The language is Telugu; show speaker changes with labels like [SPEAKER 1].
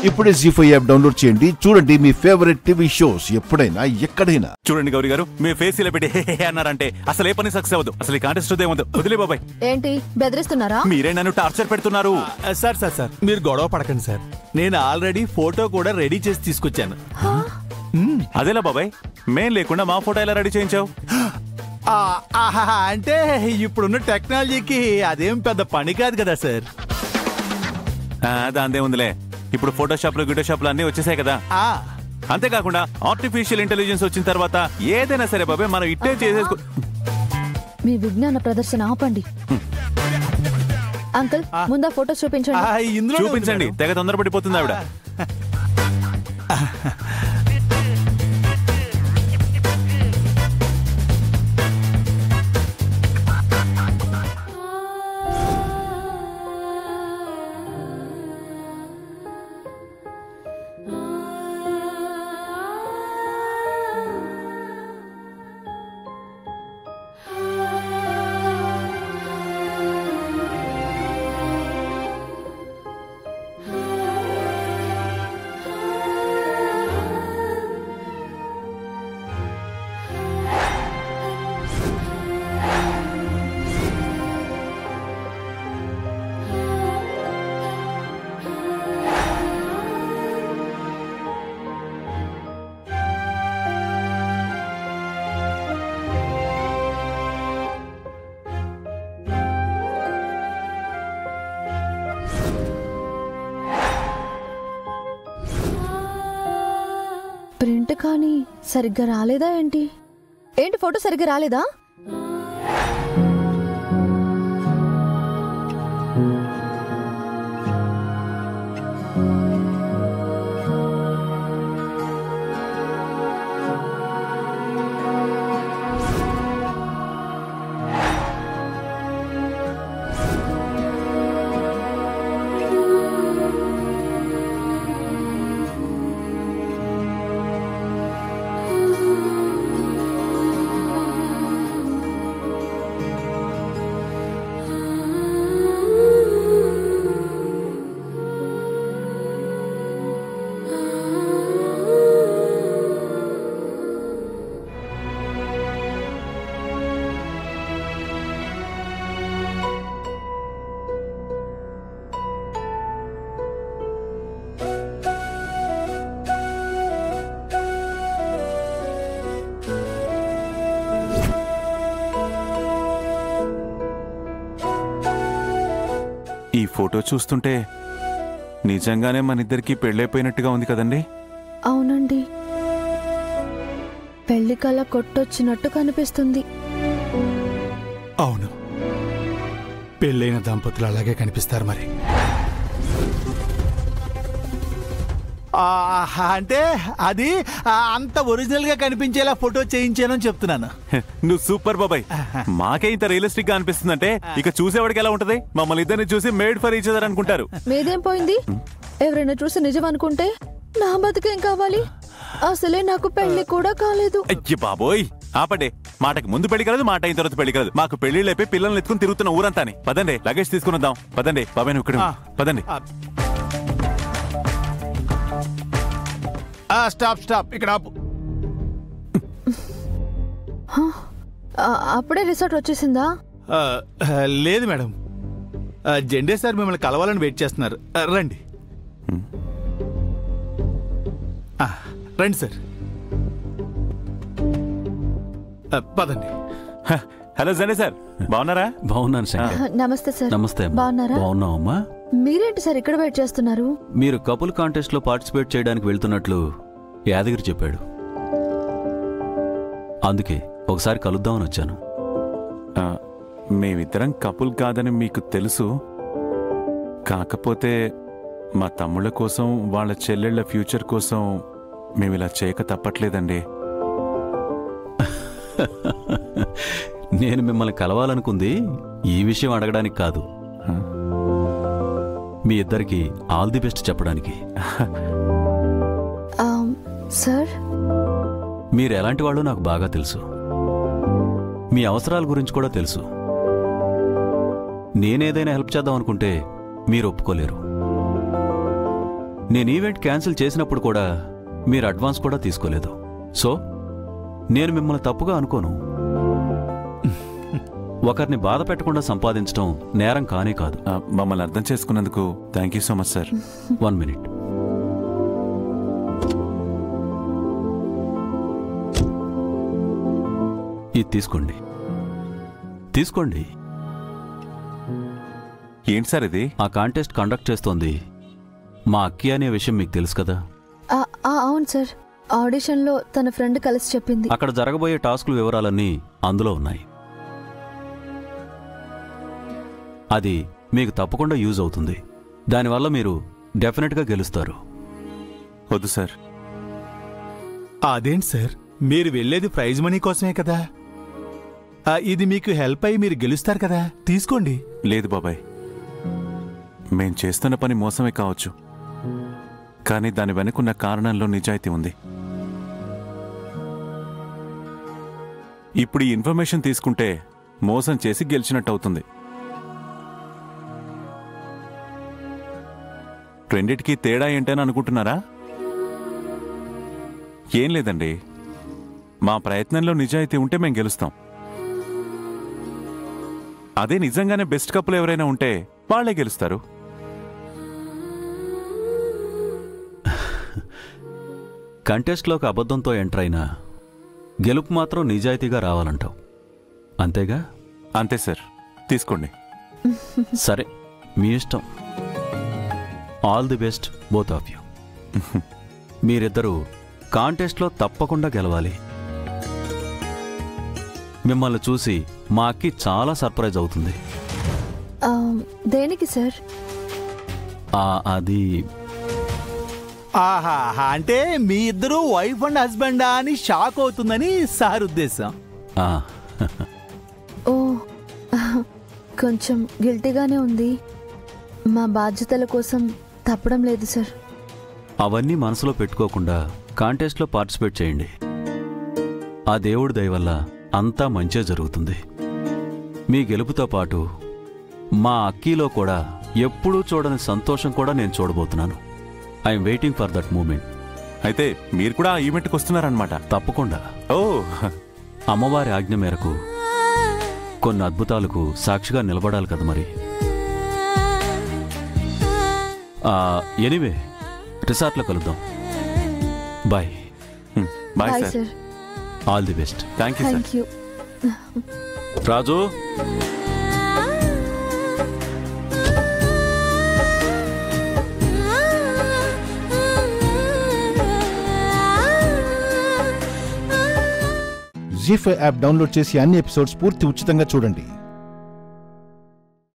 [SPEAKER 1] ఇప్పుడే జీ ఫైవ్ యాప్ డౌన్లోడ్ చేయండి చూడండి మీ ఫేవరెట్ టీవీ షోస్ ఎప్పుడైనా ఎక్కడైనా
[SPEAKER 2] చూడండి గౌరీ గారు మీ ఫేస్ ఇలా పెట్టి హే హే హే అన్నారంటే అసలు ఏ పని సక్సెస్ అవ్వదు అసలు ఈ కాంటెస్ట్ ఏముంది వదిలే బాబాయ్
[SPEAKER 3] ఏంటి బెదిరిస్తున్నారా
[SPEAKER 2] మీరే నన్ను టార్చర్ పెడుతున్నారు
[SPEAKER 4] సార్ సార్ సార్ మీరు గొడవ పడకండి సార్ నేను ఆల్రెడీ ఫోటో కూడా రెడీ చేసి తీసుకొచ్చాను
[SPEAKER 2] అదేలా బాబాయ్ మేం లేకుండా మా ఫోటో ఎలా రెడీ చేయించావు
[SPEAKER 4] ఆ, ఆహా, అంటే ఇప్పుడున్న టెక్నాలజీకి అదేం పెద్ద పని కాదు కదా సార్
[SPEAKER 2] ఆ, దాందే ఉందిలే ఇప్పుడు ఫోటోషాప్లు గిటోషాప్లు అన్నీ వచ్చేసాయి కదా
[SPEAKER 4] ఆ,
[SPEAKER 2] అంతేకాకుండా ఆర్టిఫిషియల్ ఇంటెలిజెన్స్ వచ్చిన తర్వాత ఏదైనా సరే బాబాయ్ మనం ఇట్టే చేసేసుకో
[SPEAKER 3] మీ విజ్ఞాన ప్రదర్శన ఆపండి అంకుల్ ముందా ఫోటో
[SPEAKER 4] ఆ,
[SPEAKER 3] చూపించండి
[SPEAKER 4] ఇందులో
[SPEAKER 2] చూపించండి తెగ తొందరపడిపోతుంది ఆవిడ
[SPEAKER 3] ప్రింట్ కానీ సరిగ్గా రాలేదా ఏంటి ఏంటి ఫోటో సరిగ్గా రాలేదా
[SPEAKER 2] ఈ ఫోటో చూస్తుంటే నిజంగానే మన ఇద్దరికి పెళ్ళైపోయినట్టుగా ఉంది కదండి
[SPEAKER 3] అవునండి పెళ్లి కళ కొట్టొచ్చినట్టు కనిపిస్తుంది
[SPEAKER 4] అవును పెళ్ళైన దంపతులు అలాగే కనిపిస్తారు మరి ఆ, అంటే అది ఆ, అంత ఒరిజినల్ గా కనిపించేలా ఫోటో చేయించానని చెప్తున్నాను
[SPEAKER 2] హె, నువ్వు సూపర్ బాబాయ్ మాకే ఇంత రియలిస్టిక్ గా అనిపిస్తుందంటే ఇక చూసేవాడికి ఎలా ఉంటది మమ్మల్ని ఇద్దరిని చూసి మేడ్ ఫర్ ఈచ్ అదర్ అనుకుంటారు
[SPEAKER 3] మీదేం పోయింది ఎవరైనా చూసి నిజం అనుకుంటే నా బతికేం కావాలి అసలే నాకు పెళ్లి కూడా కాలేదు
[SPEAKER 2] అయ్యి బాబోయ్ ఆపండి మాటకి ముందు పెళ్లి కలదు మాట అయిన తర్వాత పెళ్లి కలదు మాకు పెళ్లి లేపి పిల్లల్ని ఎత్తుకుని తిరుగుతున్న ఊరంతాని పదండి లగేజ్ తీసుకుని వద్దాం పదండి బాబాయ్ నువ్వు ఇక్కడ ఉండు.
[SPEAKER 4] ఆ.
[SPEAKER 2] పదండి
[SPEAKER 4] ఆ, స్టాప్ స్టాప్ ఇక్కడ ఆపు
[SPEAKER 3] ఆ, అప్పుడే రిసార్ట్ వచ్చేసిందా
[SPEAKER 4] ఆ, లేదు మేడం ఆ, జెండే సార్ మిమ్మల్ని కలవాలని వెయిట్ చేస్తున్నారు ఆ, రండి ఆ, రండి సార్ ఆ, పదండి
[SPEAKER 2] హ, హలో జండే సార్ బాగున్నారా
[SPEAKER 5] బాగున్నాను శంకర్
[SPEAKER 3] నమస్తే సార్
[SPEAKER 5] నమస్తే అమ్మా.
[SPEAKER 3] బాగున్నారా
[SPEAKER 5] బాగున్నావమ్మా
[SPEAKER 3] మీరేంటి సార్ ఇక్కడ వెయిట్ చేస్తున్నారు
[SPEAKER 5] మీరు కపుల్ కాంటెస్ట్ లో పార్టిసిపేట్ చేయడానికి వెళ్తున్నట్లు యాదగిరి చెప్పాడు అందుకే ఒకసారి కలుద్దామని వచ్చాను
[SPEAKER 2] ఆ, మేమిద్దరం కపుల్ కాదని మీకు తెలుసు కాకపోతే మా తమ్ముళ్ళ కోసం వాళ్ళ చెల్లెళ్ళ ఫ్యూచర్ కోసం మేము ఇలా చేయక తప్పట్లేదండి
[SPEAKER 5] నేను మిమ్మల్ని కలవాలనుకుంది ఈ విషయం అడగడానికి కాదు
[SPEAKER 2] హ?
[SPEAKER 5] మీ ఇద్దరికి ఆల్ ది బెస్ట్ చెప్పడానికి
[SPEAKER 3] ఆ, సార్
[SPEAKER 5] మీరు ఎలాంటి వాళ్ళో నాకు బాగా తెలుసు మీ అవసరాల గురించి కూడా తెలుసు నేనేదైనా హెల్ప్ చేద్దాం అనుకుంటే మీరు ఒప్పుకోలేరు నేను ఈవెంట్ క్యాన్సిల్ చేసినప్పుడు కూడా మీరు అడ్వాన్స్ కూడా తీసుకోలేదు సో నేను మిమ్మల్ని తప్పుగా అనుకోను ఒకరిని బాధ పెట్టకుండా సంపాదించడం నేరం కానే కాదు
[SPEAKER 2] ఆ, మమ్మల్ని అర్థం చేసుకున్నందుకు thank you so much sir
[SPEAKER 5] one minute ఇది తీసుకోండి తీసుకోండి
[SPEAKER 2] ఏంటి సార్ ఇది
[SPEAKER 5] ఆ కాంటెస్ట్ కండక్ట్ చేస్తోంది మా అక్కి అనే విషయం మీకు తెలుసు కదా
[SPEAKER 3] ఆ, ఆ, అవును సార్ ఆడిషన్లో తన ఫ్రెండ్ కలిసి చెప్పింది
[SPEAKER 5] అక్కడ జరగబోయే టాస్కుల వివరాలన్నీ అందులో ఉన్నాయి అది మీకు తప్పకుండా యూజ్ అవుతుంది దానివల్ల మీరు డెఫినెట్గా గెలుస్తారు
[SPEAKER 2] వద్దు సార్
[SPEAKER 4] అదేంటి సార్ మీరు వెళ్ళేది ప్రైజ్ మనీ కోసమే కదా ఆ, ఇది మీకు హెల్ప్ అయ్యి మీరు గెలుస్తారు కదా తీసుకోండి
[SPEAKER 2] లేదు బాబాయ్ మేం చేస్తున్న పని మోసమే కావచ్చు కానీ దాని వెనుకున్న కారణంలో నిజాయితీ ఉంది ఇప్పుడు ఈ ఇన్ఫర్మేషన్ తీసుకుంటే మోసం చేసి గెలిచినట్టు అవుతుంది రెండిటికి తేడా ఏంటని అనుకుంటున్నారా ఏం లేదండి మా ప్రయత్నంలో నిజాయితీ ఉంటే మేం గెలుస్తాం అదే నిజంగానే బెస్ట్ కప్పులు ఎవరైనా ఉంటే వాళ్ళే గెలుస్తారు
[SPEAKER 5] కంటెస్ట్లోకి అబద్ధంతో ఎంటర్ అయినా గెలుపు మాత్రం నిజాయితీగా రావాలంటావు అంతేగా
[SPEAKER 2] అంతే సార్ తీసుకోండి
[SPEAKER 5] సరే మీ ఇష్టం all the best both of you మీరిద్దరూ కాంటెస్ట్లో తప్పకుండా గెలవాలి మిమ్మల్ని చూసి మా అక్కి చాలా సర్ప్రైజ్ అవుతుంది
[SPEAKER 3] ఆ, దేనికి సార్
[SPEAKER 5] ఆ, అది
[SPEAKER 4] ఆహా అంటే మీ ఇద్దరు వైఫ్ అండ్ హస్బెండా అని షాక్ అవుతుందని సార్ ఉద్దేశం
[SPEAKER 5] ఆ,
[SPEAKER 3] ఓ కొంచెం గిల్టీగానే ఉంది మా బాధ్యతల కోసం తప్పడం లేదు సార్
[SPEAKER 5] అవన్నీ మనసులో పెట్టుకోకుండా కాంటెస్ట్లో పార్టిసిపేట్ చేయండి ఆ దేవుడి దయ వల్ల అంతా మంచే జరుగుతుంది మీ గెలుపుతో పాటు మా అక్కీలో కూడా ఎప్పుడూ చూడని సంతోషం కూడా నేను చూడబోతున్నాను I'm waiting for that moment
[SPEAKER 2] అయితే మీరు కూడా ఆ ఈవెంట్కి వస్తున్నారనమాట
[SPEAKER 5] తప్పకుండా
[SPEAKER 2] ఓ
[SPEAKER 5] అమ్మవారి ఆజ్ఞ మేరకు కొన్ని అద్భుతాలకు సాక్షిగా నిలబడాలి కదా మరి ఎనీవే రిసార్ట్లో కలుద్దాం bye
[SPEAKER 2] bye
[SPEAKER 3] bye
[SPEAKER 2] sir
[SPEAKER 3] sir
[SPEAKER 5] all the best
[SPEAKER 2] thank you sir
[SPEAKER 3] thank you
[SPEAKER 5] Raju
[SPEAKER 1] Zee five app download చేసి అన్ని ఎపిసోడ్స్ పూర్తి ఉచితంగా చూడండి